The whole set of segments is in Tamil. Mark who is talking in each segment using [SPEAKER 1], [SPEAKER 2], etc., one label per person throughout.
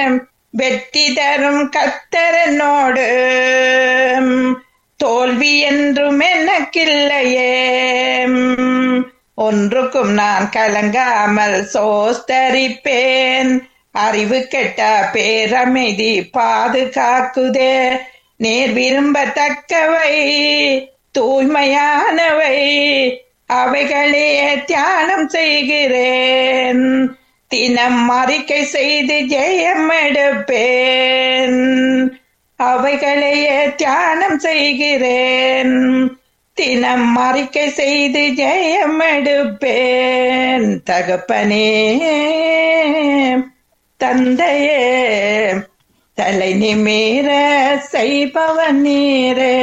[SPEAKER 1] வெற்றி தரும் கத்தரனோடு தோல்வி என்றும் எனக்கில்லையே ஒன்றுக்கும் நான் கலங்காமல் சோஸ்தரிப்பேன் அறிவு கெட்ட பேரமைதி பாதுகாக்குதே நேர் விரும்பத்தக்கவை தூய்மையானவை அவைகளே தியானம் செய்கிறேன் தினம் அறிக்கை செய்து ஜெயம் எடுப்பேன் அவைகளையே தியானம் செய்கிறேன் தினம் அறிக்கை செய்து ஜெயம் எடுப்பேன் தகப்பனே தந்தையே தலை நிமீர செய்பவன் நீரே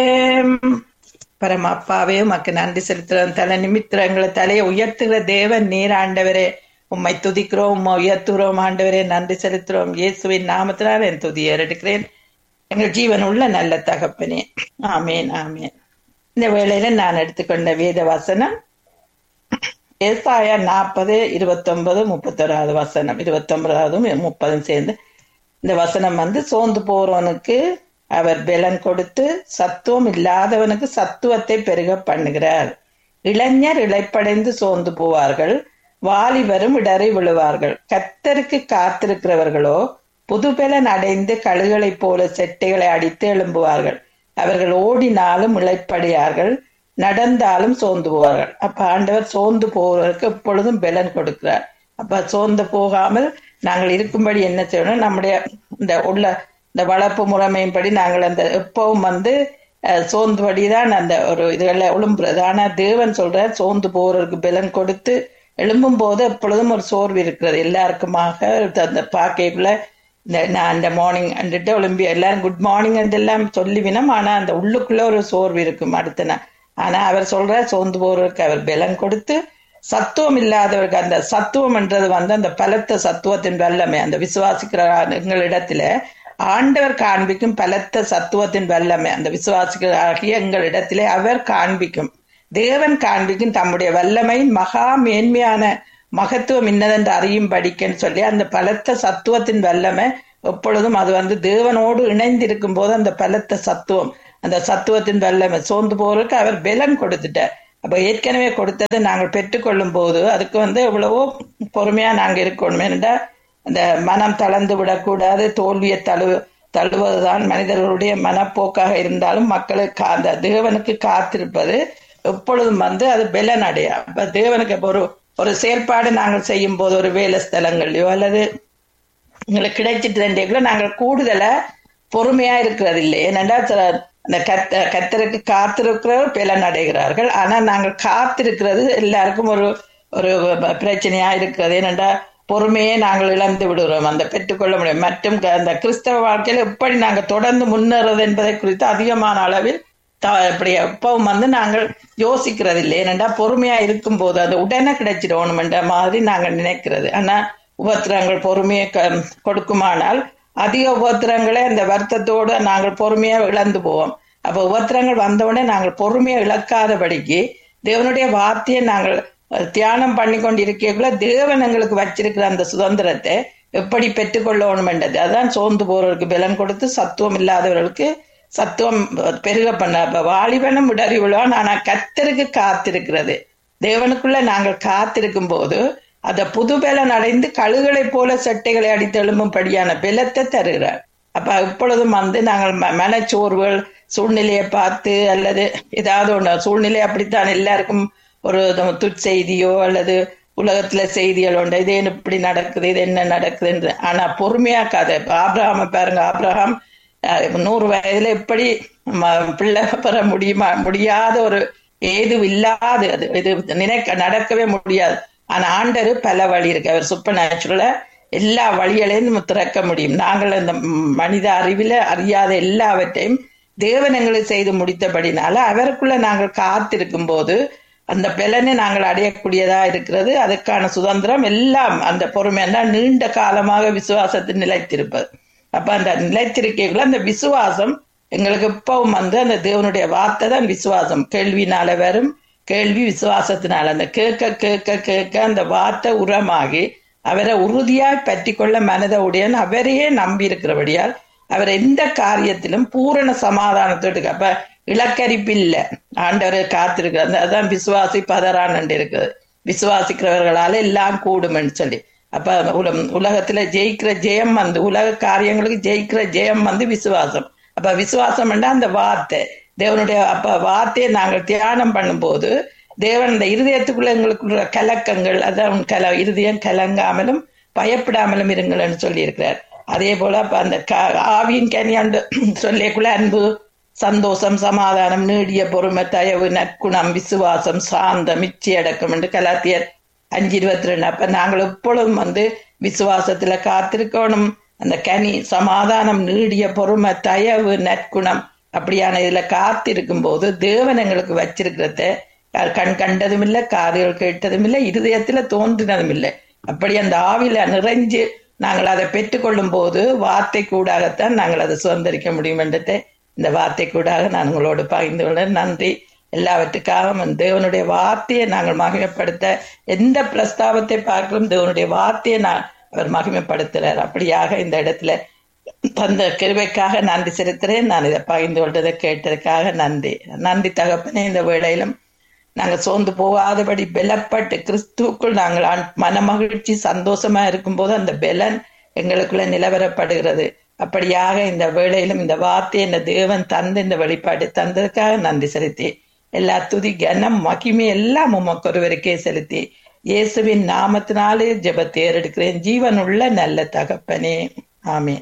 [SPEAKER 1] பரமாப்பாவே உமக்கு நன்றி செலுத்துறோம் தலை நிமித்திரங்களை தலையை உயர்த்துகிற தேவன் நீர் ஆண்டவரே உம்மை துதிக்கிறோம் உம்மை உயர்த்துகிறோம் ஆண்டவரே நன்றி செலுத்துறோம் இயேசுவின் நாமத்தினால் என் துதியை எடுக்கிறேன் எங்கள் ஜீவன் உள்ள நல்ல தகப்பனே ஆமேன் ஆமேன் இந்த வேளையில நான் எடுத்துக்கொண்ட வேத வசனம் ஏசாயா நாற்பது இருபத்தொன்பது முப்பத்தொராவது வசனம் இருபத்தொன்பதாவதும் முப்பதும் சேர்ந்து இந்த வசனம் வந்து சோர்ந்து போறவனுக்கு அவர் பலன் கொடுத்து சத்துவம் இல்லாதவனுக்கு சத்துவத்தை பெருக பண்ணுகிறார் இளைஞர் இழைப்படைந்து சோர்ந்து போவார்கள் வாலிபரும் இடறி விழுவார்கள் கத்தருக்கு காத்திருக்கிறவர்களோ புதுபலன் அடைந்து கழுகளைப் போல செட்டைகளை அடித்து எழும்புவார்கள் அவர்கள் ஓடினாலும் இழைப்படையார்கள் நடந்தாலும் சோர்ந்து போவார்கள் அப்ப ஆண்டவர் சோர்ந்து போவதற்கு எப்பொழுதும் பலன் கொடுக்கிறார் அப்ப சோர்ந்து போகாமல் நாங்கள் இருக்கும்படி என்ன செய்யணும் நம்முடைய இந்த உள்ள இந்த வளர்ப்பு முறைமையின்படி நாங்கள் அந்த எப்பவும் வந்து சோர்ந்துபடிதான் அந்த ஒரு இதுகளில் எழும்புறது ஆனா தேவன் சொல்ற சோர்ந்து போறதுக்கு பலன் கொடுத்து எழும்பும் போது எப்பொழுதும் ஒரு சோர்வு இருக்கிறது எல்லாருக்குமாக அந்த பாக்கைக்குள்ள இந்த நான் இந்த மார்னிங் அண்டுட்டு ஒலிம்பி எல்லாரும் குட் மார்னிங் எல்லாம் சொல்லிவினோம் ஆனா அந்த உள்ளுக்குள்ள ஒரு சோர்வு இருக்கும் அடுத்த நாள் ஆனா அவர் சொல்ற சோர்ந்து போறவருக்கு அவர் பலன் கொடுத்து சத்துவம் இல்லாதவருக்கு அந்த சத்துவம் என்றது வந்து அந்த பலத்த சத்துவத்தின் வல்லமை அந்த விசுவாசிக்கிற எங்களிடத்துல ஆண்டவர் காண்பிக்கும் பலத்த சத்துவத்தின் வல்லமை அந்த விசுவாசிகளாகிய எங்களிடத்திலே அவர் காண்பிக்கும் தேவன் காண்பிக்கும் தம்முடைய வல்லமையின் மகா மேன்மையான மகத்துவம் இன்னதென்று அறியும் படிக்கன்னு சொல்லி அந்த பலத்த சத்துவத்தின் வல்லமை எப்பொழுதும் அது வந்து தேவனோடு இணைந்திருக்கும் போது அந்த பலத்த சத்துவம் அந்த சத்துவத்தின் வல்லமை சோர்ந்து போறதுக்கு அவர் பலன் கொடுத்துட்டார் அப்ப ஏற்கனவே கொடுத்ததை நாங்கள் பெற்றுக்கொள்ளும் போது அதுக்கு வந்து எவ்வளவோ பொறுமையா நாங்க இருக்கணும் ஏனென்றா அந்த மனம் தளர்ந்து விடக்கூடாது தோல்வியை தழு தழுவதுதான் மனிதர்களுடைய மனப்போக்காக இருந்தாலும் மக்களுக்கு அந்த தேவனுக்கு காத்திருப்பது எப்பொழுதும் வந்து அது பலன் அடையா அப்ப தேவனுக்கு ஒரு ஒரு செயல்பாடு நாங்கள் செய்யும் போது ஒரு வேலை ஸ்தலங்கள்லயோ அல்லது எங்களுக்கு கிடைச்சிட்டு கூட நாங்கள் கூடுதலா பொறுமையா இருக்கிறது இல்லை ஏனென்றா அந்த கத்த கத்தருக்கு காத்திருக்கிறவர் பலன் அடைகிறார்கள் ஆனா நாங்கள் காத்திருக்கிறது எல்லாருக்கும் ஒரு ஒரு பிரச்சனையா இருக்கிறது ஏனென்றா பொறுமையே நாங்கள் இழந்து விடுகிறோம் அந்த பெற்றுக்கொள்ள முடியும் மற்றும் அந்த கிறிஸ்தவ வாழ்க்கையில எப்படி நாங்கள் தொடர்ந்து முன்னேறது என்பதை குறித்து அதிகமான அளவில் இப்படி எப்பவும் வந்து நாங்கள் யோசிக்கிறது இல்லை ஏனென்றா பொறுமையா இருக்கும் போது அது உடனே கிடைச்சிடணும்ன்ற மாதிரி நாங்கள் நினைக்கிறது ஆனா உபத்திரங்கள் பொறுமையை கொடுக்குமானால் அதிக உபத்திரங்களை அந்த வருத்தத்தோடு நாங்கள் பொறுமையா இழந்து போவோம் அப்ப உபத்திரங்கள் வந்தவுடனே நாங்கள் பொறுமையை இழக்காதபடிக்கு தேவனுடைய வார்த்தையை நாங்கள் தியானம் பண்ணி கொண்டிருக்கக்குள்ள தேவன் எங்களுக்கு வச்சிருக்கிற அந்த சுதந்திரத்தை எப்படி பெற்றுக்கொள்ளணும் என்றது அதான் சோர்ந்து போறவர்களுக்கு பலன் கொடுத்து சத்துவம் இல்லாதவர்களுக்கு சத்துவம் பெருக பண்ண அப்ப வாலிபனும் இடறி விழுவான் ஆனா கத்தருக்கு காத்திருக்கிறது தேவனுக்குள்ள நாங்கள் காத்திருக்கும் போது அத புது பலன் அடைந்து கழுகளை போல சட்டைகளை அடித்து எழும்பும்படியான பலத்தை தருகிறார் அப்ப இப்பொழுதும் வந்து நாங்கள் மனச்சோர்வுகள் சூழ்நிலையை பார்த்து அல்லது ஏதாவது ஒண்ணு சூழ்நிலை அப்படித்தான் எல்லாருக்கும் ஒரு துட்செய்தியோ அல்லது உலகத்துல செய்திகள் உண்டு இது இப்படி நடக்குது இது என்ன நடக்குதுன்னு ஆனா பொறுமையா கதை ஆப்ரஹாம பாருங்க ஆப்ரஹாம் நூறு வயதுல எப்படி பிள்ளை பெற முடியுமா முடியாத ஒரு ஏது இல்லாது அது இது நினைக்க நடக்கவே முடியாது ஆனா ஆண்டரு பல வழி இருக்கு அவர் சூப்பர் நேச்சுரலா எல்லா வழிகளையும் திறக்க முடியும் நாங்கள் அந்த மனித அறிவில அறியாத எல்லாவற்றையும் தேவன் எங்களுக்கு செய்து முடித்தபடினால அவருக்குள்ள நாங்கள் காத்திருக்கும் போது அந்த பலனை நாங்கள் அடையக்கூடியதா இருக்கிறது அதுக்கான சுதந்திரம் எல்லாம் அந்த பொறுமை எல்லாம் நீண்ட காலமாக விசுவாசத்தில் நிலைத்திருப்பது அப்ப அந்த நிலைத்திருக்கைக்குள்ள அந்த விசுவாசம் எங்களுக்கு இப்பவும் வந்து அந்த தேவனுடைய வார்த்தை தான் விசுவாசம் கேள்வினால வரும் கேள்வி விசுவாசத்தினால அந்த கேட்க கேட்க கேட்க அந்த வார்த்தை உரமாகி அவரை உறுதியாய் பற்றி கொள்ள மனத உடையன் அவரையே நம்பி இருக்கிறபடியால் அவர் எந்த காரியத்திலும் பூரண சமாதானத்தோடு அப்ப இலக்கரிப்பு இல்ல ஆண்டவரை காத்திருக்கு அந்த அதான் விசுவாசி பதறான் இருக்குது விசுவாசிக்கிறவர்களால எல்லாம் கூடும்னு சொல்லி அப்ப உல உலகத்துல ஜெயிக்கிற ஜெயம் வந்து உலக காரியங்களுக்கு ஜெயிக்கிற ஜெயம் வந்து விசுவாசம் அப்ப விசுவாசம் அந்த வார்த்தை தேவனுடைய அப்ப வார்த்தையை நாங்கள் தியானம் பண்ணும்போது தேவன் இந்த இருதயத்துக்குள்ள எங்களுக்குள்ள கலக்கங்கள் அதான் கல இருதயம் கலங்காமலும் பயப்படாமலும் இருங்கள்னு சொல்லி இருக்கிறார் அதே போல அப்ப அந்த ஆவியின் கனியாண்டு சொல்லியக்குள்ள அன்பு சந்தோஷம் சமாதானம் நீடிய பொறுமை தயவு நற்குணம் விசுவாசம் சாந்தம் இச்சையடக்கம் என்று கலாத்தியர் அஞ்சு இருபத்தி ரெண்டு அப்ப நாங்கள் எப்பொழுதும் வந்து விசுவாசத்துல காத்திருக்கணும் அந்த கனி சமாதானம் நீடிய பொறுமை தயவு நற்குணம் அப்படியான இதுல காத்திருக்கும் போது தேவன் எங்களுக்கு வச்சிருக்கிறத கண் கண்டதும் இல்லை காதுகள் கேட்டதும் இல்லை இருதயத்துல தோன்றினதும் இல்லை அப்படி அந்த ஆவில நிறைஞ்சு நாங்கள் அதை பெற்றுக்கொள்ளும் போது வார்த்தை கூடாகத்தான் நாங்கள் அதை சுதந்திரிக்க முடியும் என்றதை இந்த வார்த்தை கூடாக நான் உங்களோடு பகிர்ந்து கொள்ள நன்றி எல்லாவற்றுக்காகவும் தேவனுடைய வார்த்தையை நாங்கள் மகிமைப்படுத்த எந்த பிரஸ்தாபத்தை பார்க்கிறோம் தேவனுடைய வார்த்தையை நான் அவர் மகிமைப்படுத்துறார் அப்படியாக இந்த இடத்துல தந்த கிருவைக்காக நன்றி செலுத்துறேன் நான் இதை பகிர்ந்து கொண்டதை கேட்டதுக்காக நன்றி நன்றி தகப்பனே இந்த வேளையிலும் நாங்கள் சோர்ந்து போகாதபடி பலப்பட்டு கிறிஸ்துவுக்குள் நாங்கள் மனமகிழ்ச்சி சந்தோஷமா இருக்கும்போது அந்த பலன் எங்களுக்குள்ள நிலவரப்படுகிறது அப்படியாக இந்த வேளையிலும் இந்த வார்த்தையை இந்த தேவன் தந்து இந்த வெளிப்பாடு தந்ததுக்காக நன்றி செலுத்தி எல்லா துதி கனம் மகிமை எல்லாம் உமக்கு ஒருவருக்கே செலுத்தி இயேசுவின் நாமத்தினாலே ஜெபத்தை ஏறெடுக்கிறேன் ஜீவன் உள்ள நல்ல தகப்பனே ஆமேன்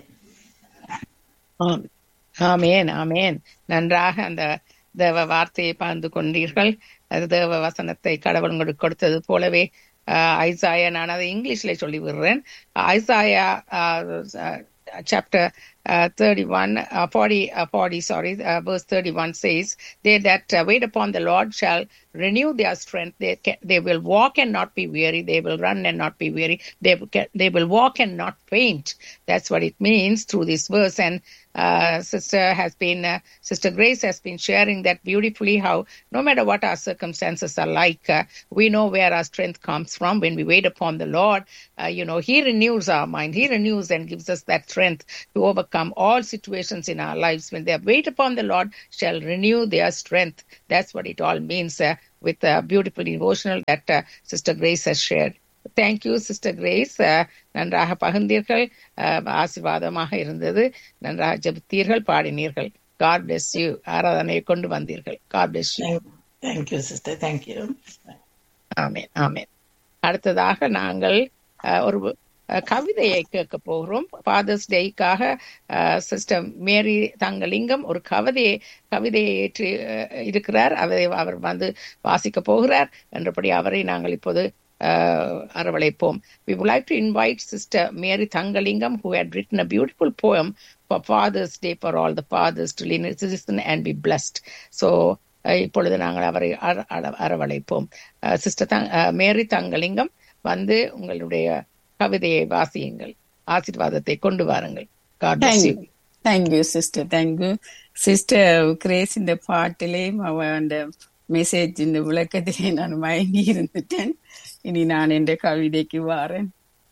[SPEAKER 2] ஆமேன் ஆமேன் நன்றாக அந்த தேவ வார்த்தையை பகிர்ந்து கொண்டீர்கள் அது தேவ வசனத்தை கடவுள் உங்களுக்கு கொடுத்தது போலவே ஐசாயா நான் அதை இங்கிலீஷ்ல சொல்லி விடுறேன் Isaiah chapter uh, 31, uh, 40, uh, 40, sorry, uh, verse 31 says, They that uh, wait upon the Lord shall renew their strength. They, can, they will walk and not be weary. They will run and not be weary. They, can, they will walk and not faint. That's what it means through this verse. And uh, sister has been, uh, Sister Grace has been sharing that beautifully how no matter what our circumstances are like, uh, we know where our strength comes from when we wait upon the Lord. Uh, you know, He renews our mind. He renews and gives us that strength to overcome all situations in our lives. When they wait upon the Lord, shall renew their strength. That's what it all means uh, with a beautiful devotional that uh, Sister Grace has shared. Thank you sister Grace நன்றாக பகிர்ந்தீர்கள் ஆசிர்வாதமாக இருந்தது நன்றாக ஜபித்தீர்கள் பாடினீர்கள் காட் பிளஸ் யூ ஆராதனையை கொண்டு வந்தீர்கள் God bless you
[SPEAKER 1] thank you sister thank you
[SPEAKER 2] ஆமேன் ஆமேன் அடுத்ததாக நாங்கள் ஒரு கவிதையை கேட்க போகிறோம் ஃபாதர்ஸ் டேக்காக சிஸ்டர் மேரி தங்கலிங்கம் ஒரு கவிதையை கவிதையை ஏற்றி இருக்கிறார் அதை அவர் வந்து வாசிக்க போகிறார் என்றபடி அவரை நாங்கள் இப்போது அரவழைப்போம் we would like to invite sister mary thangalingam who had written a beautiful poem for father's day for all the fathers to listen and be blessed so இப்பொழுது நாங்கள் அவரை அரவழைப்போம் சிஸ்டர் மேரி தங்கலிங்கம் வந்து உங்களுடைய கவிதையை வாசியுங்கள் ஆசீர்வாதத்தை கொண்டு வாருங்கள்
[SPEAKER 3] thank you sister thank you sister Grace இந்த பாட்டிலே அந்த மெசேஜ் இந்த விளக்கத்திலே நான் மயங்கி இருந்துட்டேன் இனி நான் என்ற கவிதைக்கு வாரேன்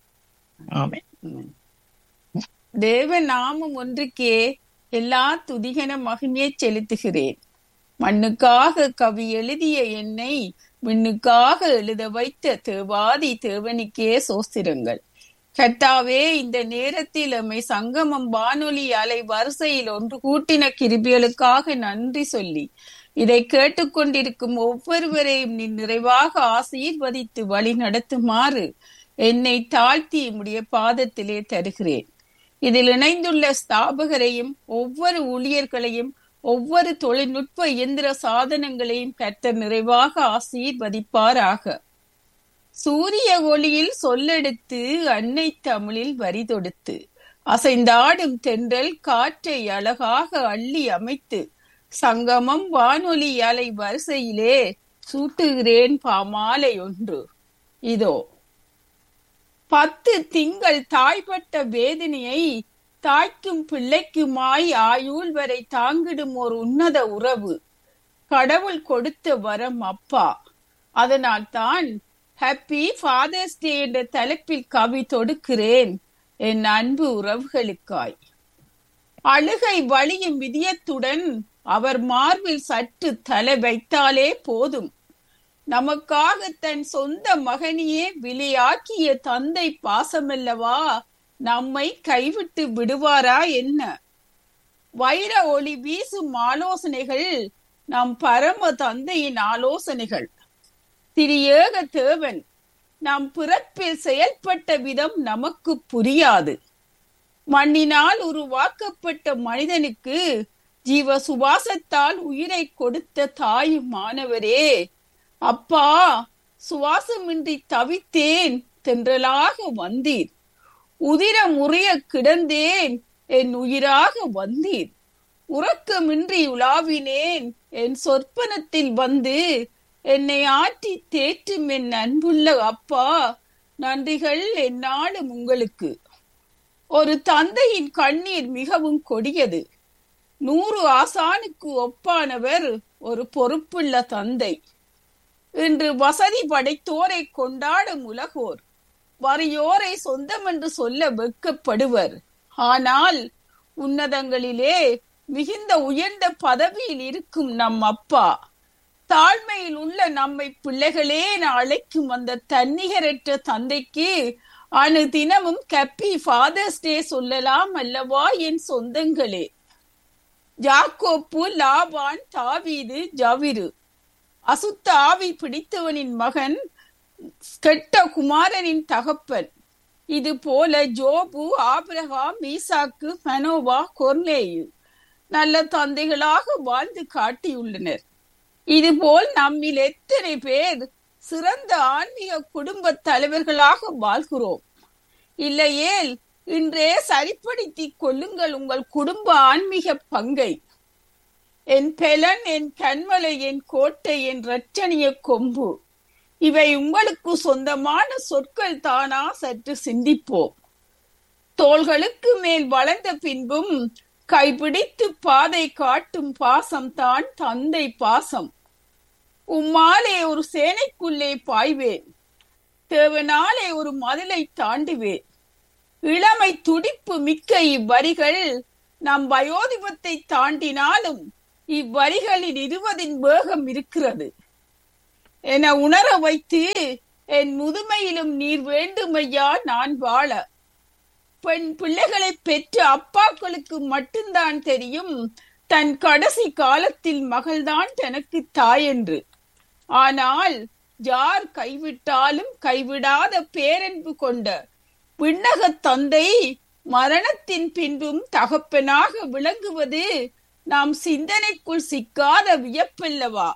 [SPEAKER 3] தேவ நாமம் ஒன்றுக்கே எல்லா துதிகன மகிமையை செலுத்துகிறேன் மண்ணுக்காக கவி எழுதிய என்னை விண்ணுக்காக எழுத வைத்த தேவாதி தேவனுக்கே சோஸ்திரங்கள் கர்த்தாவே இந்த நேரத்தில் எம்மை சங்கமம் வானொலி அலை வரிசையில் ஒன்று கூட்டின கிருபிகளுக்காக நன்றி சொல்லி இதை கேட்டுக்கொண்டிருக்கும் ஒவ்வொருவரையும் நீ நிறைவாக ஆசீர்வதித்து வழி நடத்துமாறு என்னை தாழ்த்தி உடைய பாதத்திலே தருகிறேன் இதில் இணைந்துள்ள ஸ்தாபகரையும் ஒவ்வொரு ஊழியர்களையும் ஒவ்வொரு தொழில்நுட்ப இயந்திர சாதனங்களையும் கர்த்தர் நிறைவாக ஆசீர்வதிப்பாராக சூரிய ஒளியில் சொல்லெடுத்து அன்னை தமிழில் வரி தொடுத்து அசைந்தாடும் தென்றல் காற்றை அழகாக அள்ளி அமைத்து சங்கமம் வானொலி அலை வரிசையிலே சூட்டுகிறேன் பாமாலை ஒன்று இதோ பத்து திங்கள் தாய்ப்பட்ட வேதனையை தாய்க்கும் பிள்ளைக்குமாய் ஆயுள் வரை தாங்கிடும் ஒரு உன்னத உறவு கடவுள் கொடுத்த வரம் அப்பா அதனால் தான் ஹாப்பி ஃபாதர்ஸ் டே என்ற தலைப்பில் கவி தொடுக்கிறேன் என் அன்பு உறவுகளுக்காய் அழுகை வழியும் விதியத்துடன் அவர் மார்பில் சற்று தலை வைத்தாலே போதும் நமக்காக தன் சொந்த மகனையே விலையாக்கிய தந்தை பாசமல்லவா நம்மை கைவிட்டு விடுவாரா என்ன வைர ஒளி வீசும் ஆலோசனைகள் நம் பரம தந்தையின் ஆலோசனைகள் திரு ஏக தேவன் நம் பிறப்பில் செயல்பட்ட விதம் நமக்கு புரியாது மண்ணினால் உருவாக்கப்பட்ட மனிதனுக்கு ஜீவ சுவாசத்தால் உயிரை கொடுத்த தாய் மாணவரே அப்பா சுவாசமின்றி தவித்தேன் தென்றலாக வந்தீர் உதிர முறைய கிடந்தேன் என் உயிராக வந்தீர் உறக்கமின்றி உலாவினேன் என் சொற்பனத்தில் வந்து என்னை ஆற்றி தேற்றும் என் அன்புள்ள அப்பா நன்றிகள் என்னாலும் உங்களுக்கு ஒரு தந்தையின் கண்ணீர் மிகவும் கொடியது நூறு ஆசானுக்கு ஒப்பானவர் ஒரு பொறுப்புள்ள தந்தை இன்று வசதி படைத்தோரை கொண்டாடும் உலகோர் வறியோரை சொந்தம் என்று சொல்ல வெட்கப்படுவர் ஆனால் உன்னதங்களிலே மிகுந்த உயர்ந்த பதவியில் இருக்கும் நம் அப்பா தாழ்மையில் உள்ள நம்மை பிள்ளைகளே என அழைக்கும் அந்த தன்னிகரற்ற தந்தைக்கு அணு தினமும் கப்பி ஃபாதர்ஸ் டே சொல்லலாம் அல்லவா என் சொந்தங்களே ஜாக்கோப்பு லாபான் தாவீது ஜவிரு அசுத்த ஆவி பிடித்தவனின் மகன் கெட்ட குமாரனின் தகப்பன் இது போல ஜோபு ஆபிரகாம் ஈசாக்கு மனோவா கொர்னேயு நல்ல தந்தைகளாக வாழ்ந்து காட்டியுள்ளனர் இதுபோல் நம்மில் எத்தனை பேர் சிறந்த ஆன்மீக குடும்ப தலைவர்களாக வாழ்கிறோம் இல்லையேல் இன்றே சரிப்படுத்திக் கொள்ளுங்கள் உங்கள் குடும்ப ஆன்மீக பங்கை என் பெலன் என் கண்மலை என் கோட்டை என் ரச்சனிய கொம்பு இவை உங்களுக்கு சொந்தமான சொற்கள் தானா சற்று சிந்திப்போம் தோள்களுக்கு மேல் வளர்ந்த பின்பும் கைப்பிடித்து பாதை காட்டும் பாசம் தான் தந்தை பாசம் உம்மாலே ஒரு சேனைக்குள்ளே பாய்வேன் தேவனாலே ஒரு மதிலை தாண்டுவேன் இளமை துடிப்பு மிக்க இவ்வரிகள் நம் வயோதிபத்தை தாண்டினாலும் இவ்வரிகளில் இருவதின் வேகம் இருக்கிறது என உணர வைத்து என் முதுமையிலும் நீர் வேண்டுமையா நான் வாழ பெண் பிள்ளைகளை பெற்ற அப்பாக்களுக்கு மட்டும்தான் தெரியும் தன் கடைசி காலத்தில் மகள்தான் தனக்கு தாய் என்று ஆனால் யார் கைவிட்டாலும் கைவிடாத பேரன்பு கொண்ட விண்ணக தந்தை மரணத்தின் பின்பும் தகப்பனாக விளங்குவது நாம் சிந்தனைக்குள் சிக்காத வியப்பல்லவா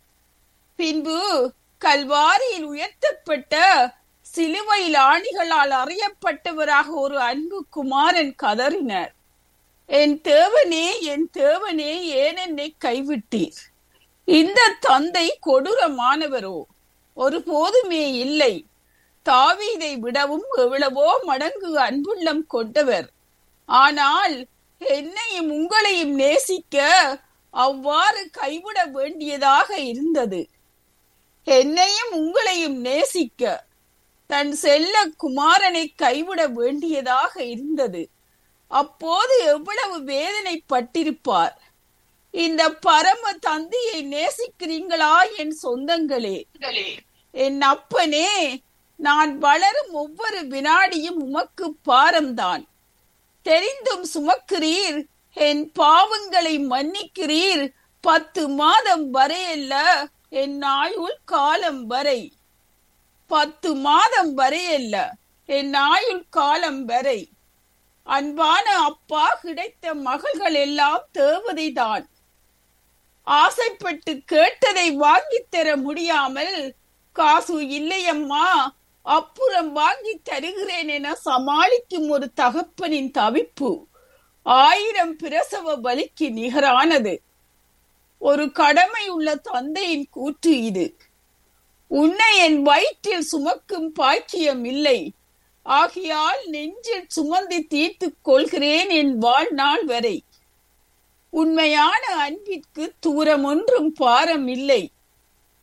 [SPEAKER 3] பின்பு கல்வாரியில் உயர்த்தப்பட்ட சிலுவையில் ஆணிகளால் அறியப்பட்டவராக ஒரு அன்பு குமாரன் கதறினர் என் தேவனே என் தேவனே ஏன் என்னை கைவிட்டீர் இந்த தந்தை கொடூரமானவரோ ஒருபோதுமே இல்லை தாவீதை விடவும் எவ்வளவோ மடங்கு அன்புள்ளம் கொண்டவர் ஆனால் என்னையும் உங்களையும் நேசிக்க அவ்வாறு கைவிட வேண்டியதாக இருந்தது என்னையும் உங்களையும் நேசிக்க தன் செல்ல குமாரனை கைவிட வேண்டியதாக இருந்தது அப்போது எவ்வளவு வேதனைப்பட்டிருப்பார் இந்த பரம தந்தையை நேசிக்கிறீங்களா என் சொந்தங்களே என் அப்பனே நான் வளரும் ஒவ்வொரு வினாடியும் உமக்கு பாரம்தான் தெரிந்தும் சுமக்கிறீர் என் பாவங்களை மன்னிக்கிறீர் பத்து மாதம் வரையல்ல என் ஆயுள் காலம் வரை பத்து மாதம் வரையல்ல என் ஆயுள் காலம் வரை அன்பான அப்பா கிடைத்த மகள்கள் எல்லாம் தேவதைதான் ஆசைப்பட்டு கேட்டதை வாங்கித் தர முடியாமல் காசு இல்லையம்மா அப்புறம் வாங்கி தருகிறேன் என சமாளிக்கும் ஒரு தகப்பனின் தவிப்பு ஆயிரம் பிரசவ வலிக்கு நிகரானது ஒரு கடமை உள்ள தந்தையின் கூற்று இது உன்னை என் வயிற்றில் சுமக்கும் பாக்கியம் இல்லை ஆகையால் நெஞ்சில் சுமந்து தீர்த்துக் கொள்கிறேன் என் வாழ்நாள் வரை உண்மையான அன்பிற்கு தூரம் ஒன்றும் பாரம் இல்லை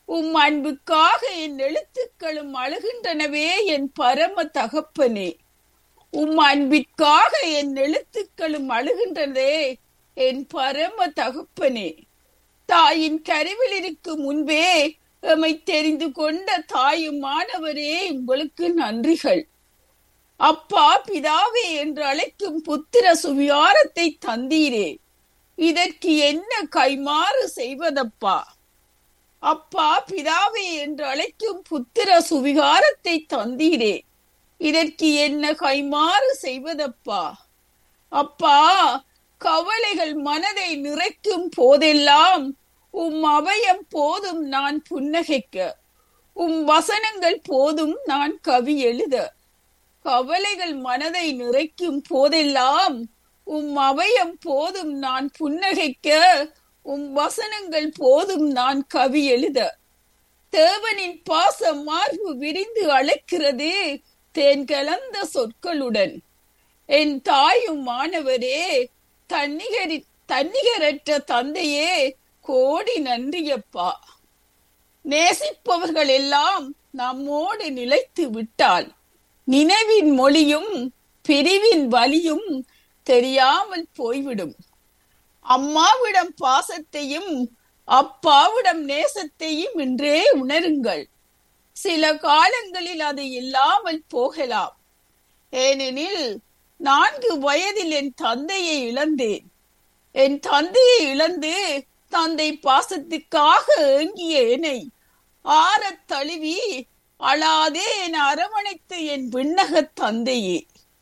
[SPEAKER 3] உம் அன்புக்காக என் எழுத்துக்களும் அழுகின்றனவே என் பரம தகப்பனே உம் அன்பிற்காக என் எழுத்துக்களும் அழுகின்றதே என் பரம தகப்பனே தாயின் கருவில் இருக்கும் முன்பே எமை தெரிந்து கொண்ட தாயும் மாணவரே உங்களுக்கு நன்றிகள் அப்பா பிதாவே என்று அழைக்கும் புத்திர சுவியாரத்தை தந்தீரே இதற்கு என்ன கைமாறு செய்வதப்பா அப்பா பிதாவே என்று அழைக்கும் புத்திர சுவிகாரத்தை தந்தீரே இதற்கு என்ன கைமாறு செய்வதப்பா அப்பா கவலைகள் மனதை நிறைக்கும் போதெல்லாம் உம் அபயம் போதும் நான் புன்னகைக்க உம் வசனங்கள் போதும் நான் கவி எழுத கவலைகள் மனதை நிறைக்கும் போதெல்லாம் உம் அபயம் போதும் நான் புன்னகைக்க உம் வசனங்கள் போதும் நான் கவி எழுத தேவனின் பாச மார்பு விரிந்து அழைக்கிறது தேன் கலந்த சொற்களுடன் என் தாயும் மாணவரே தன்னிகரி தன்னிகரற்ற தந்தையே கோடி நன்றியப்பா நேசிப்பவர்கள் எல்லாம் நம்மோடு நிலைத்து விட்டால் நினைவின் மொழியும் பிரிவின் வலியும் தெரியாமல் போய்விடும் அம்மாவிடம் பாசத்தையும் அப்பாவிடம் நேசத்தையும் இன்றே உணருங்கள் சில காலங்களில் அது இல்லாமல் போகலாம் ஏனெனில் நான்கு வயதில் என் தந்தையை இழந்தேன் என் தந்தையை இழந்து தந்தை பாசத்துக்காக ஏங்கிய என்னை ஆறத் தழுவி அழாதே என அரவணைத்து என் விண்ணக தந்தையே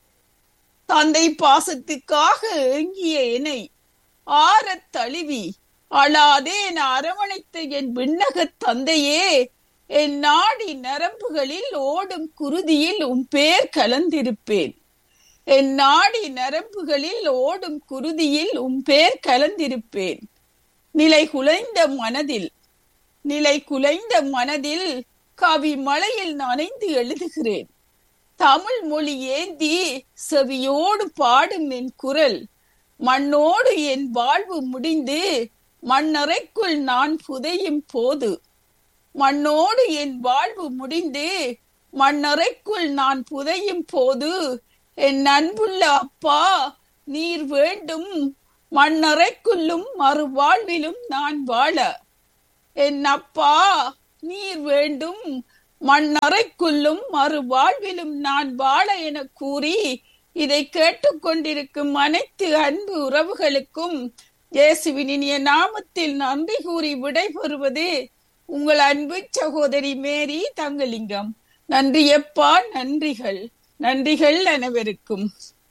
[SPEAKER 3] தந்தை பாசத்துக்காக ஏங்கிய என்னை ஆறத் தழுவி அழாதே என அரவணைத்த என் விண்ணக தந்தையே என் நாடி நரம்புகளில் ஓடும் குருதியில் உன் பேர் கலந்திருப்பேன் என் நாடி நரம்புகளில் ஓடும் குருதியில் உன் பேர் கலந்திருப்பேன் நிலை குலைந்த மனதில் நிலை குலைந்த மனதில் கவி மலையில் நனைந்து எழுதுகிறேன் தமிழ் மொழி ஏந்தி செவியோடு பாடும் என் குரல் மண்ணோடு என் வாழ்வு முடிந்து மண்ணறைக்குள் நான் புதையும் போது மண்ணோடு என் வாழ்வு முடிந்து மண்ணறைக்குள் நான் புதையும் போது என் அன்புள்ள அப்பா நீர் வேண்டும் மண்ணறைக்குள்ளும் மறுவாழ்விலும் நான் வாழ என் அப்பா நீர் வேண்டும் மண்ணறைக்குள்ளும் மறுவாழ்விலும் நான் வாழ என கூறி இதை கேட்டுக்கொண்டிருக்கும் அனைத்து அன்பு உறவுகளுக்கும் இயேசுவின் இனிய நாமத்தில் நன்றி கூறி விடைபெறுவது உங்கள் அன்பு சகோதரி மேரி தங்கலிங்கம் நன்றியப்பா நன்றிகள் நன்றிகள் அனைவருக்கும்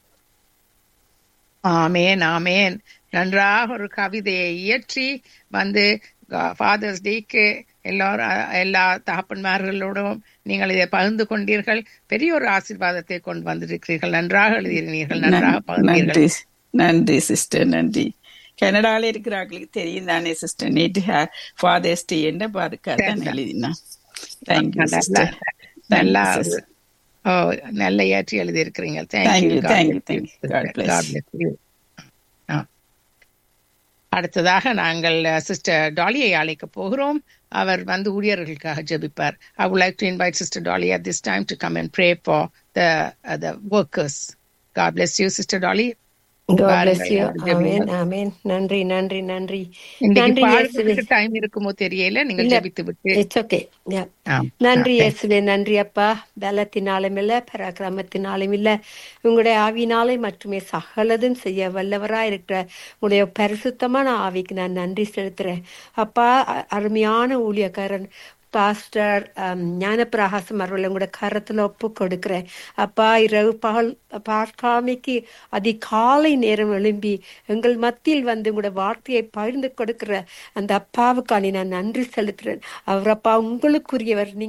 [SPEAKER 2] ஆமேன் ஆமேன் நன்றாக ஒரு கவிதையை இயற்றி வந்து ஃபாதர்ஸ் டேக்கு எல்லாரும் எல்லா தகப்பன்மார்களோடும் நீங்கள் இதை பகிர்ந்து கொண்டீர்கள் பெரிய ஒரு ஆசீர்வாதத்தை கொண்டு வந்திருக்கிறீர்கள் நன்றாக எழுதியிருந்தீர்கள் நன்றாக பகிர்ந்தீர்கள்
[SPEAKER 3] நன்றி நன்றி சிஸ்டர் நன்றி கனடால இருக்கிறவர்களுக்கு தெரியும் தானே சிஸ்டர் நேற்று ஃபாதர்ஸ் டே என்ன பாதுகாத்தான் எழுதினா தேங்க்யூ சிஸ்டர்
[SPEAKER 2] நல்லா ஓ நல்ல ஏற்றி எழுதி இருக்கிறீங்க
[SPEAKER 3] thank you thank you thank you God bless
[SPEAKER 2] அடுத்ததாக நாங்கள் சிஸ்டர் டாலியை அழைக்க போகிறோம் அவர் வந்து ஊழியர்களுக்காக ஜெபிப்பார் ஐ would like to invite sister dolly at this time to come and pray for the uh, the workers god bless you sister dolly
[SPEAKER 4] God bless you. Amen. Amen. நன்றி நன்றி நன்றி
[SPEAKER 2] இன்னைக்கு பாடுறதுக்கு டைம் இருக்குமோ தெரியல நீங்கள் ஜெபித்து விட்டு
[SPEAKER 4] இட்ஸ் ஓகே நன்றி இயேசுவே நன்றி அப்பா பலத்தினாலும் இல்ல பராக்கிரமத்தினாலும் இல்ல உங்களுடைய ஆவினாலே மட்டுமே சகலதும் செய்ய வல்லவரா இருக்கிற உங்களுடைய பரிசுத்தமான ஆவிக்கு நான் நன்றி செலுத்துறேன் அப்பா அருமையான ஊழியக்காரன் பாஸ்டர் ஞானப்பிரகாசம் அவர்களை உங்களோட கரத்துல ஒப்பு கொடுக்கிறேன் அப்பா இரவு பால் பார்க்காமைக்கு அதிகாலை நேரம் எழும்பி எங்கள் மத்தியில் வந்து உங்களோட வார்த்தையை பகிர்ந்து கொடுக்கிற அந்த அப்பாவுக்கான நான் நன்றி செலுத்துறேன் அவர் அப்பா உங்களுக்குரியவர் நீங்க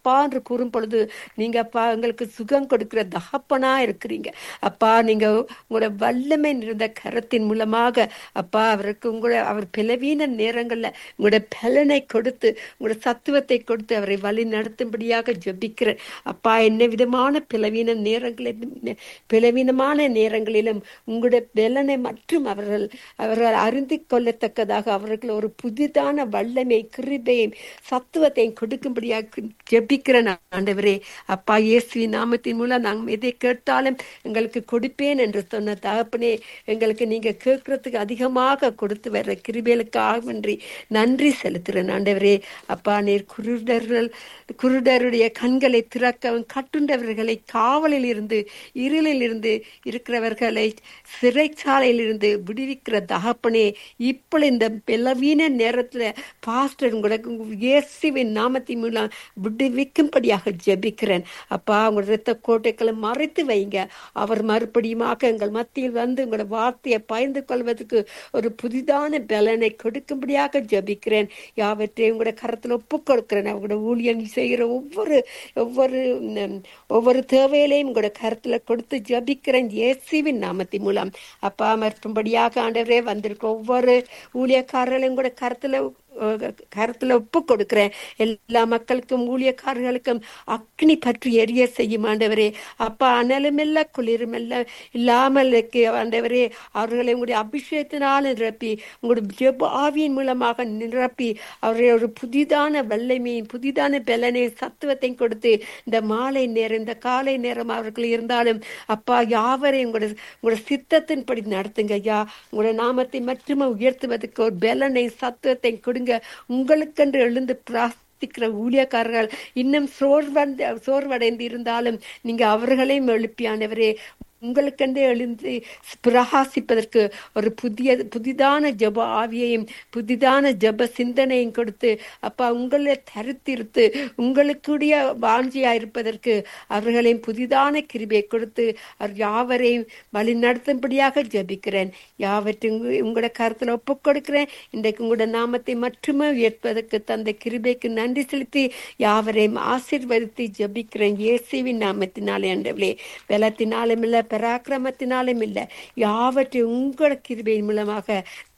[SPEAKER 4] அப்பா என்று கூறும் பொழுது நீங்க அப்பா எங்களுக்கு சுகம் கொடுக்கிற தகப்பனா இருக்கிறீங்க அப்பா நீங்க உங்களோட வல்லமை நிறைந்த கரத்தின் மூலமாக அப்பா அவருக்கு உங்களோட அவர் பலவீன நேரங்கள்ல உங்களோட பலனை கொடுத்து உங்களோட சத்துவத்தை கொடுத்து அவரை வழி நடத்தும்படியாக ஜெபிக்கிறேன் அப்பா என்ன விதமான பலவீன நேரங்களிலும் பலவீனமான நேரங்களிலும் உங்களுடைய பலனை மற்றும் அவர்கள் அவர்கள் அறிந்து கொள்ளத்தக்கதாக அவர்கள் ஒரு புதிதான வல்லமை கிருபையும் சத்துவத்தையும் கொடுக்கும்படியாக ஜெபிக்கிறேன் ஆண்டவரே அப்பா இயேசுவின் நாமத்தின் மூலம் நாங்கள் எதை கேட்டாலும் எங்களுக்கு கொடுப்பேன் என்று சொன்ன தகப்பனே எங்களுக்கு நீங்க கேட்கறதுக்கு அதிகமாக கொடுத்து வர்ற கிருபைகளுக்காகன்றி நன்றி செலுத்துறேன் ஆண்டவரே அப்பா நீர் குருடர்கள் குருடருடைய கண்களை திறக்கவும் கட்டுண்டவர்களை காவலில் இருந்து இருளில் இருந்து இருக்கிறவர்களை சிறைச்சாலையில் இருந்து விடுவிக்கிற தகப்பனே இப்போ இந்த பலவீன நேரத்துல பாஸ்டர் உங்களுக்கு இயேசுவின் நாமத்தின் மூலம் விடுவிக்கும்படியாக ஜெபிக்கிறேன் அப்பா உங்களோட இரத்த கோட்டைகளை மறைத்து வைங்க அவர் மறுபடியுமாக எங்கள் மத்தியில் வந்து உங்களோட வார்த்தையை பயந்து கொள்வதற்கு ஒரு புதிதான பலனை கொடுக்கும்படியாக ஜெபிக்கிறேன் யாவற்றையும் உங்களோட கரத்துல ஒப்பு கொடுக்கிறேன் அவங்களோட ஊழியம் செய்கிற ஒவ்வொரு ஒவ்வொரு ம், ஒவ்வொரு தேவையிலையும் உங்களோட கரத்துல கொடுத்து ஜெபிக்கிறேன் இயேசுவின் நாமத்தின் மூலம் அப்பா மற்றும்படியாக ஆண்டவரே வந்திருக்க ஒவ்வொரு ஊழியக்காரர்களையும் கூட கரத்துல அஹ், கரத்துல ஒப்பு கொடுக்கிறேன் எல்லா மக்களுக்கும் ஊழியக்காரர்களுக்கும் அக்னி பற்றி எரிய செய்யும் ஆண்டவரே அப்பா அனலுமில்ல குளிருமில்ல இல்லாமல் இருக்கு ஆண்டவரே அவர்களை உங்களுடைய அபிஷேகத்தினால் நிரப்பி உங்களுடைய ஜெப ஆவியின் மூலமாக நிரப்பி அவர்களை ஒரு புதிதான வல்லமையும் புதிதான பலனையும் சத்துவத்தையும் கொடுத்து இந்த மாலை நேரம் இந்த காலை நேரம் அவர்கள் இருந்தாலும் அப்பா யாவரையும் உங்களோட உங்களோட சித்தத்தின்படி நடத்துங்க ஐயா உங்களோட நாமத்தை மட்டுமே உயர்த்துவதற்கு ஒரு பலனை சத்துவத்தை கொடுங்க உங்களுக்கென்று எழுந்து பிரார்த்திக்கிற ஊழியக்காரர்கள் இன்னும் சோர்வடைந்து சோர்வடைந்து இருந்தாலும் நீங்க அவர்களையும் எழுப்பியானவரே உங்களுக்கென்றே எழுந்து பிரகாசிப்பதற்கு ஒரு புதிய புதிதான ஜப ஆவியையும் புதிதான ஜப சிந்தனையும் கொடுத்து அப்பா உங்களை தரித்திருத்து உங்களுக்குடைய வாஞ்சியா இருப்பதற்கு அவர்களையும் புதிதான கிருபையை கொடுத்து அவர் யாவரையும் வழி நடத்தும்படியாக ஜபிக்கிறேன் யாவற்றையும் உங்க- உங்களோட கருத்துல ஒப்புக் கொடுக்கிறேன் இன்றைக்கு உங்களோட நாமத்தை மட்டுமே உயர்த்துவதற்கு தந்த கிருபைக்கு நன்றி செலுத்தி யாவரையும் ஆசீர்வதித்து ஜபிக்கிறேன் இயேசுவின் நாமத்தினாலே ஆண்டவளே பலத்தினாலும் இல்ல பராக்கிரமத்தினாலும் இல்ல யாவற்றையும் உங்களோட கிருபையின் மூலமாக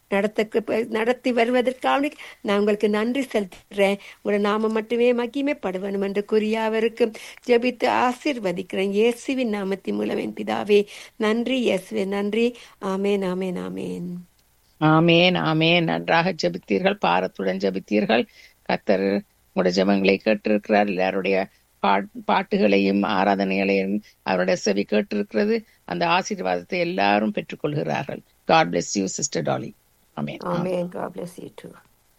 [SPEAKER 4] நடத்த நடத்தி வருவதற்காக நான் உங்களுக்கு நன்றி செலுத்துகிறேன் உங்களோட நாம மட்டுமே மகிமைப்படுவனும் என்று கூறியவருக்கும் ஜெபித்து ஆசீர்வதிக்கிறேன் இயேசுவின் நாமத்தின் மூலம் என் பிதாவே நன்றி இயேசுவே நன்றி ஆமேன் ஆமேன் ஆமேன்
[SPEAKER 2] ஆமேன் ஆமேன் நன்றாக ஜெபித்தீர்கள் பாரத்துடன் ஜெபித்தீர்கள் கத்தர் உங்களுடைய ஜெபங்களை கேட்டிருக்கிறார் எல்லாருடைய பாட்- பாட்டுகளையும் ஆராதனைகளையும் அவருடைய செவி கேட்டிருக்கிறது அந்த ஆசீர்வாதத்தை எல்லாரும் பெற்றுக்கொள்கிறார்கள் God bless you sister Dolly ஆமேன்
[SPEAKER 4] ஆமேன் God bless you too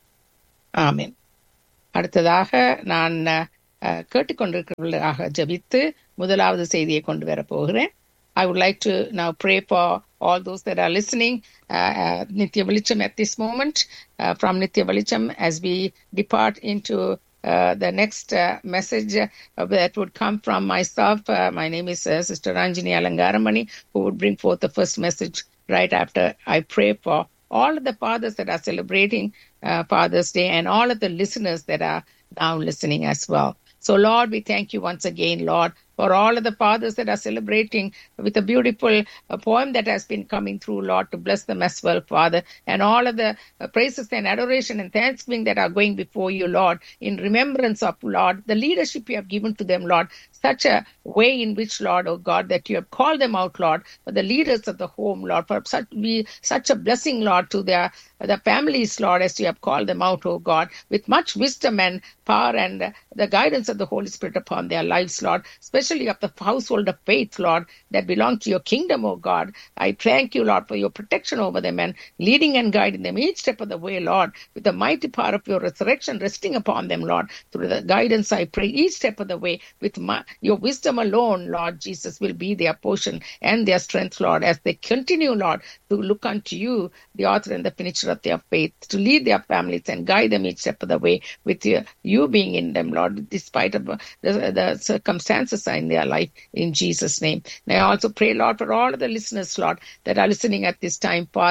[SPEAKER 2] ஆமேன் அடுத்ததாக நான் அஹ், கேட்டுக்கொண்டிருக்கிறவர்களாக ஜெபித்து முதலாவது செய்தியை கொண்டு வர போகிறேன் I would like to now pray for all those that are listening, uh, uh, Nitya Velicham at this moment, uh, from Nitya Velicham as we depart into uh, the next uh, message uh, that would come from myself. Uh, my name is uh, Sister Ranjini Alangaramani, who would bring forth the first message right after I pray for all of the fathers that are celebrating uh, Father's Day and all of the listeners that are now listening as well. So, Lord, we thank you once again, Lord, for all of the fathers that are celebrating with a beautiful uh, poem that has been coming through, Lord, to bless them as well, Father, and all of the uh, praises and adoration and thanksgiving that are going before you, Lord, in remembrance of, Lord, the leadership you have given to them, Lord, such a way in which, Lord, oh God, that you have called them out, Lord, for the leaders of the home, Lord, for such be such a blessing, Lord, to their the families, Lord, as you have called them out, oh God, with much wisdom and power and uh, the guidance of the Holy Spirit upon their lives, Lord, especially of the household of faith, Lord, that belong to your kingdom, oh God. I thank you, Lord, for your protection over them and leading and guiding them each step of the way, Lord, with the mighty power of your resurrection resting upon them, Lord. Through the guidance, I pray each step of the way with my, your wisdom alone, Lord Jesus, will be their portion and their strength, Lord, as they continue, Lord, to look unto you, the author and the finisher of their faith, to lead their families and guide them each step of the way with your, you being in them, Lord, despite of uh, the, the circumstances in their life, in Jesus' name. And I also pray, Lord, for all of the listeners, Lord, that are listening at this time, Father,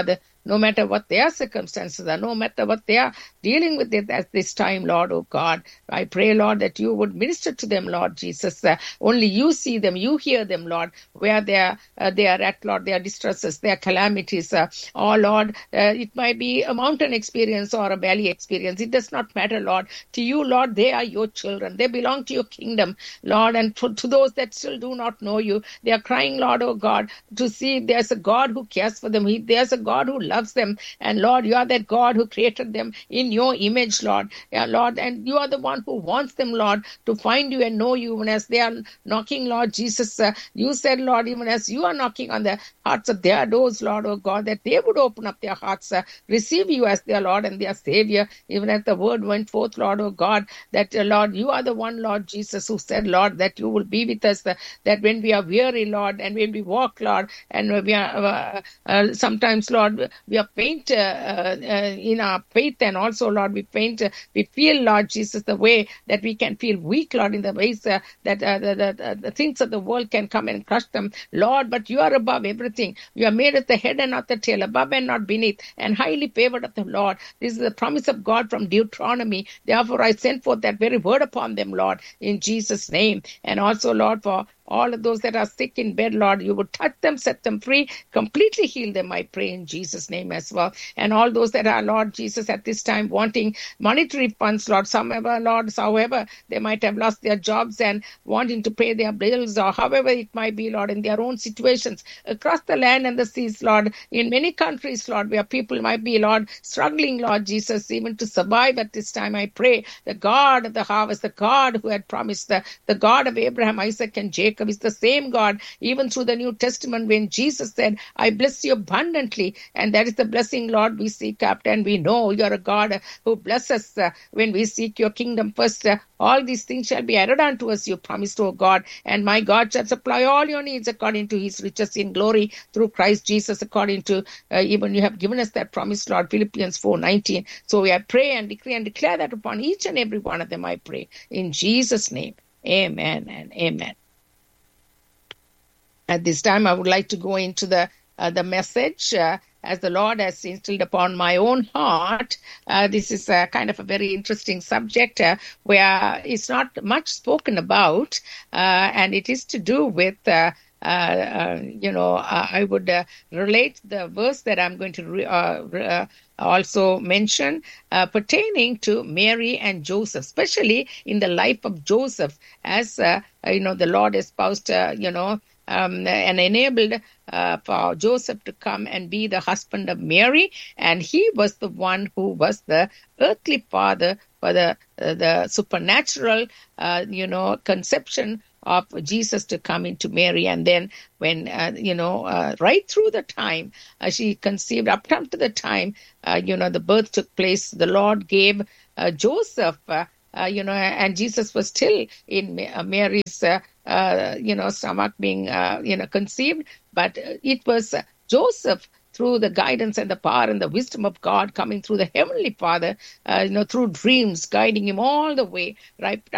[SPEAKER 2] no matter what their circumstances are, no matter what they are dealing with it at this time, Lord, oh God. I pray, Lord, that you would minister to them, Lord Jesus. Uh, only you see them, you hear them, Lord, where they are, uh, they are at, Lord, their distresses, their calamities. Uh, oh, Lord, uh, it might be a mountain experience or a valley experience. It does not matter, Lord. To you, Lord, they are your children. They belong to your kingdom, Lord. And to, to those that still do not know you, they are crying, Lord, oh God, to see there's a God who cares for them. He, there's a God who loves them. And Lord, you are that God who created them in your image, Lord. Yeah, Lord, and you are the one who wants them, Lord, to find you and know you even as they are knocking, Lord Jesus. Uh, you said, Lord, even as you are knocking on the hearts of their doors, Lord, oh God, that they would open up their hearts, uh, receive you as their Lord and their Savior, even as the word went forth, Lord, oh God, that, uh, Lord, you are the one, Lord Jesus, who said, Lord, that you will be with us, uh, that when we are weary, Lord, and when we walk, Lord, and we are uh, uh, sometimes, Lord, we are faint uh, uh, in our faith, and also, Lord, we faint, uh, we feel, Lord Jesus, the way that we can feel weak, Lord, in the ways uh, that uh, the, the, the things of the world can come and crush them, Lord, but you are above everything. You are made at the head and not the tail, above and not beneath, and highly favored of the Lord. This is the promise of God from Deuteronomy. Therefore, I send forth that very word upon them, Lord, in Jesus' name. And also, Lord, for all of those that are sick in bed, Lord, you would touch them, set them free, completely heal them, I pray in Jesus' name as well. And all those that are, Lord Jesus, at this time wanting monetary funds, Lord, somever, Lord, however, they might have lost their jobs and wanting to pay their bills or however it might be, Lord, in their own situations across the land and the seas, Lord, in many countries, Lord, where people might be, Lord, struggling, Lord Jesus, even to survive at this time, I pray the God of the harvest, the God who had promised, the, the God of Abraham, Isaac, and Jacob Jacob is the same God, even through the New Testament, when Jesus said, I bless you abundantly. And that is the blessing, Lord, we seek after. And we know you're a God who blesses uh, when we seek your kingdom first. Uh, all these things shall be added unto us, you promised, O God. And my God shall supply all your needs according to his riches in glory through Christ Jesus, according to uh, even you have given us that promise, Lord, Philippians 4 19. So we pray and decree and declare that upon each and every one of them, I pray. In Jesus' name, amen and amen. At this time, I would like to go into the uh, the message uh, as the Lord has instilled upon my own heart. Uh, this is a kind of a very interesting subject uh, where it's not much spoken about, uh, and it is to do with. Uh, uh, you know, I would relate the verse that I'm going to re- also mention uh, pertaining to Mary and Joseph, especially in the life of Joseph, as uh, you know, the Lord espoused, uh, you know, um, and enabled for Joseph to come and be the husband of Mary, and he was the one who was the earthly father for the the supernatural, you know, conception of Jesus to come into Mary. And then when, uh, you know, uh, right through the time uh, she conceived, up to the time, you know, the birth took place, the Lord gave Joseph, you know, and Jesus was still in Mary's, you know, stomach being, you know, conceived. But it was Joseph through the guidance and the power and the wisdom of God coming through the Heavenly Father, uh, you know, through dreams, guiding him all the way right